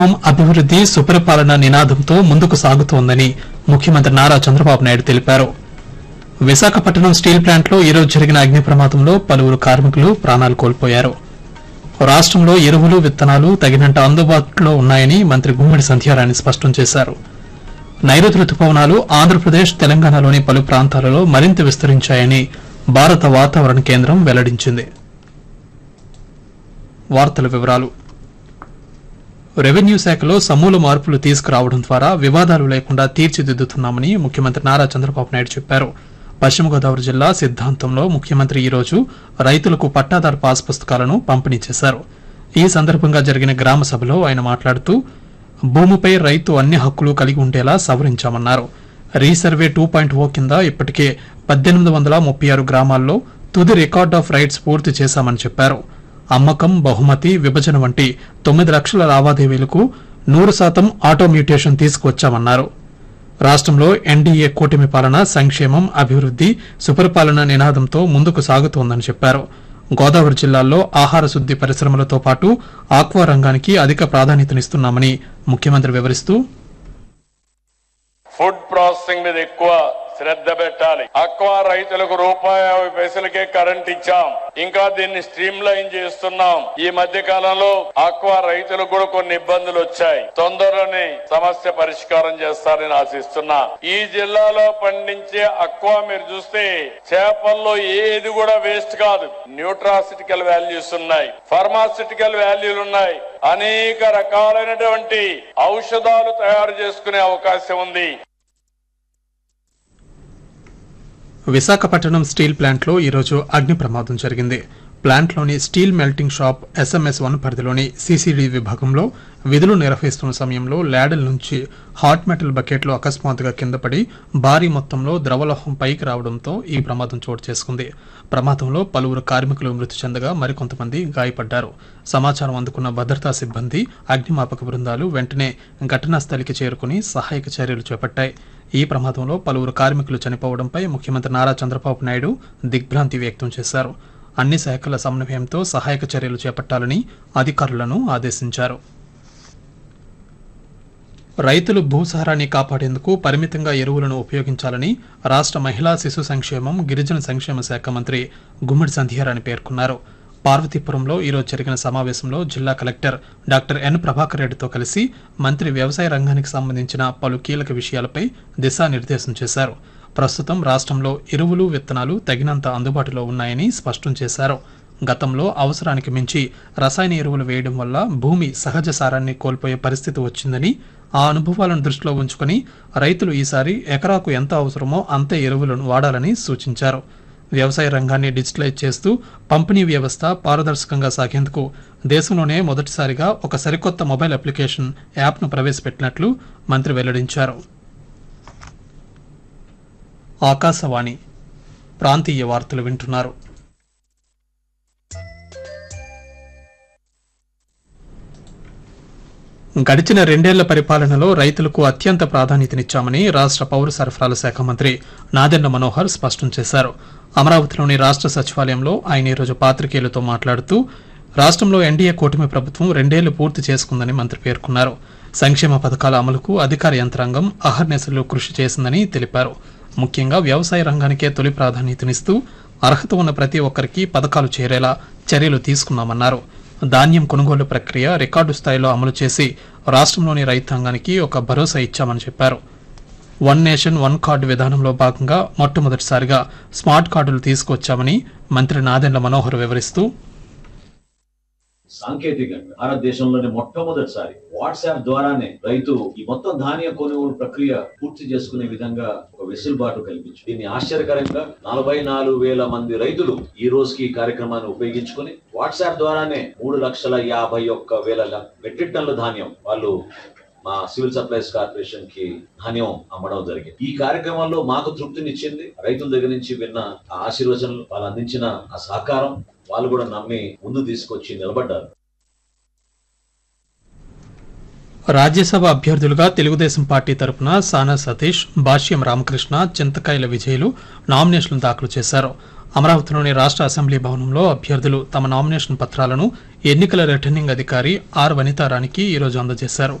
రాష్ట్రం అభివృద్ది సుపరిపాలన నినాదంతో ముందుకు సాగుతోందని ముఖ్యమంత్రి నారా చంద్రబాబు నాయుడు తెలిపారు విశాఖపట్నం స్టీల్ ప్లాంట్లో ఈరోజు జరిగిన అగ్ని ప్రమాదంలో పలువురు కార్మికులు ప్రాణాలు కోల్పోయారు రాష్ట్రంలో ఎరువులు విత్తనాలు తగినంత అందుబాటులో ఉన్నాయని మంత్రి గుమ్మడి సంధ్యారాణి స్పష్టం చేశారు నైరుతి రుతుపవనాలు ఆంధ్రప్రదేశ్ తెలంగాణలోని పలు ప్రాంతాలలో మరింత విస్తరించాయని భారత వాతావరణ కేంద్రం వెల్లడించింది వార్తల వివరాలు రెవెన్యూ శాఖలో సమూల మార్పులు తీసుకురావడం ద్వారా వివాదాలు లేకుండా తీర్చిదిద్దుతున్నామని ముఖ్యమంత్రి నారా చంద్రబాబు నాయుడు చెప్పారు పశ్చిమ గోదావరి జిల్లా సిద్ధాంతంలో ముఖ్యమంత్రి ఈ రోజు రైతులకు పట్టాదారు పాస్ పుస్తకాలను పంపిణీ చేశారు ఈ సందర్భంగా జరిగిన గ్రామ సభలో ఆయన మాట్లాడుతూ భూమిపై రైతు అన్ని హక్కులు కలిగి ఉండేలా సవరించామన్నారు రీసర్వే టూ పాయింట్ ఓ కింద ఇప్పటికే పద్దెనిమిది వందల ముప్పై ఆరు గ్రామాల్లో తుది రికార్డ్ ఆఫ్ రైట్స్ పూర్తి చేశామని చెప్పారు అమ్మకం బహుమతి విభజన వంటి తొమ్మిది లక్షల లావాదేవీలకు నూరు శాతం ఆటోమ్యూటేషన్ తీసుకువచ్చామన్నారు రాష్ట్రంలో ఎన్డీఏ కూటమి పాలన సంక్షేమం అభివృద్ది సుపరిపాలన నినాదంతో ముందుకు సాగుతోందని చెప్పారు గోదావరి జిల్లాల్లో ఆహార శుద్ది పరిశ్రమలతో పాటు ఆక్వా రంగానికి అధిక ప్రాధాన్యతనిస్తున్నామని ముఖ్యమంత్రి వివరిస్తూ ఫుడ్ ప్రాసెసింగ్ మీద ఎక్కువ శ్రద్ధ పెట్టాలి అక్వా రైతులకు రూపాయి యాభై పైసలకే కరెంట్ ఇచ్చాం ఇంకా దీన్ని స్ట్రీమ్ లైన్ చేస్తున్నాం ఈ మధ్య కాలంలో అక్వా రైతులకు కూడా కొన్ని ఇబ్బందులు వచ్చాయి తొందరలోనే సమస్య పరిష్కారం చేస్తారని ఆశిస్తున్నా ఈ జిల్లాలో పండించే అక్వా మీరు చూస్తే చేపల్లో ఏది కూడా వేస్ట్ కాదు న్యూట్రాసిటికల్ వాల్యూస్ ఉన్నాయి ఫార్మాసిటికల్ వాల్యూలు ఉన్నాయి అనేక రకాలైనటువంటి ఔషధాలు తయారు చేసుకునే అవకాశం ఉంది విశాఖపట్నం స్టీల్ ప్లాంట్లో ఈరోజు అగ్ని ప్రమాదం జరిగింది ప్లాంట్లోని steel melting shop SMS one పరిధిలోని సీసీడీ విభాగంలో విధులు నిర్వహిస్తున్న సమయంలో ల్యాడల్ నుంచి హాట్ మెటల్ బకెట్లు అకస్మాత్తుగా కింద పడి భారీ మొత్తంలో ద్రవలోహం పైకి రావడంతో ఈ ప్రమాదం చోటు చేసుకుంది ప్రమాదంలో పలువురు కార్మికులు మృతి చెందగా మరికొంతమంది గాయపడ్డారు సమాచారం అందుకున్న భద్రతా సిబ్బంది అగ్నిమాపక బృందాలు వెంటనే ఘటనా స్థలికి చేరుకుని సహాయక చర్యలు చేపట్టాయి ఈ ప్రమాదంలో పలువురు కార్మికులు చనిపోవడంపై ముఖ్యమంత్రి నారా చంద్రబాబు నాయుడు దిగ్భ్రాంతి వ్యక్తం చేశారు అన్ని శాఖల సమన్వయంతో సహాయక చర్యలు చేపట్టాలని అధికారులను ఆదేశించారు రైతులు భూసారాన్ని కాపాడేందుకు పరిమితంగా ఎరువులను ఉపయోగించాలని రాష్ట్ర మహిళా శిశు సంక్షేమం గిరిజన సంక్షేమ శాఖ మంత్రి గుమ్మడి సంధ్యారాణి పేర్కొన్నారు పార్వతీపురంలో ఈరోజు జరిగిన సమావేశంలో జిల్లా కలెక్టర్ డాక్టర్ ఎన్ ప్రభాకర్ రెడ్డితో కలిసి మంత్రి వ్యవసాయ రంగానికి సంబంధించిన పలు కీలక విషయాలపై దిశానిర్దేశం చేశారు ప్రస్తుతం రాష్ట్రంలో ఎరువులు విత్తనాలు తగినంత అందుబాటులో ఉన్నాయని స్పష్టం చేశారు గతంలో అవసరానికి మించి రసాయన ఎరువులు వేయడం వల్ల భూమి సహజ సారాన్ని కోల్పోయే పరిస్థితి వచ్చిందని ఆ అనుభవాలను దృష్టిలో ఉంచుకుని రైతులు ఈసారి ఎకరాకు ఎంత అవసరమో అంతే ఎరువులను వాడాలని సూచించారు వ్యవసాయ రంగాన్ని డిజిటలైజ్ చేస్తూ పంపిణీ వ్యవస్థ పారదర్శకంగా సాగేందుకు దేశంలోనే మొదటిసారిగా ఒక సరికొత్త మొబైల్ అప్లికేషన్ యాప్ను ప్రవేశపెట్టినట్లు మంత్రి వెల్లడించారు ఆకాశవాణి ప్రాంతీయ వార్తలు వింటున్నారు గడిచిన రెండేళ్ల పరిపాలనలో రైతులకు అత్యంత ప్రాధాన్యతనిచ్చామని రాష్ట్ర పౌర సరఫరాల శాఖ మంత్రి నాదెండ్ల మనోహర్ స్పష్టం చేశారు అమరావతిలోని రాష్ట్ర సచివాలయంలో ఆయన ఈరోజు పాత్రికేయులతో మాట్లాడుతూ రాష్ట్రంలో ఎన్డీఏ కూటమి ప్రభుత్వం రెండేళ్లు పూర్తి చేసుకుందని మంత్రి పేర్కొన్నారు సంక్షేమ పథకాల అమలుకు అధికార యంత్రాంగం అహర్నిశలు కృషి చేసిందని తెలిపారు ముఖ్యంగా వ్యవసాయ రంగానికే తొలి ప్రాధాన్యతనిస్తూ అర్హత ఉన్న ప్రతి ఒక్కరికి పథకాలు చేరేలా చర్యలు తీసుకున్నామన్నారు ధాన్యం కొనుగోలు ప్రక్రియ రికార్డు స్థాయిలో అమలు చేసి రాష్ట్రంలోని రైతాంగానికి ఒక భరోసా ఇచ్చామని చెప్పారు వన్ నేషన్ వన్ కార్డు విధానంలో భాగంగా మొట్టమొదటిసారిగా స్మార్ట్ కార్డులు తీసుకొచ్చామని మంత్రి నాదెండ్ల మనోహర్ వివరిస్తూ సాంకేతికంగా భారతదేశంలోనే మొట్టమొదటిసారి వాట్సాప్ ద్వారానే రైతు ఈ మొత్తం ధాన్య కొనుగోలు ప్రక్రియ పూర్తి చేసుకునే విధంగా ఒక వెసులుబాటు కల్పించు దీన్ని ఆశ్చర్యకరంగా నలభై నాలుగు వేల మంది రైతులు ఈ రోజుకి ఈ కార్యక్రమాన్ని ఉపయోగించుకొని వాట్సాప్ ద్వారానే మూడు లక్షల యాభై ఒక్క వేల ల- మెట్రిక్ టన్నుల ధాన్యం వాళ్ళు మా సివిల్ సప్లైస్ కార్పొరేషన్ కి ధాన్యం అమ్మడం జరిగింది ఈ కార్యక్రమంలో మాకు తృప్తినిచ్చింది రైతుల దగ్గర నుంచి విన్న ఆ ఆశీర్వచనలు వాళ్ళు అందించిన ఆ సహకారం వాళ్ళు కూడా నమ్మి ముందు తీసుకొచ్చి నిలబడ్డారు రాజ్యసభ అభ్యర్థులుగా తెలుగుదేశం పార్టీ తరపున సానా సతీష్ భాష్యం రామకృష్ణ చింతకాయల విజయులు నామినేషన్లు దాఖలు చేశారు అమరావతిలోని రాష్ట్ర అసెంబ్లీ భవనంలో అభ్యర్థులు తమ నామినేషన్ పత్రాలను ఎన్నికల రిటర్నింగ్ అధికారి ఆర్ వనితారానికి ఈరోజు అందజేశారు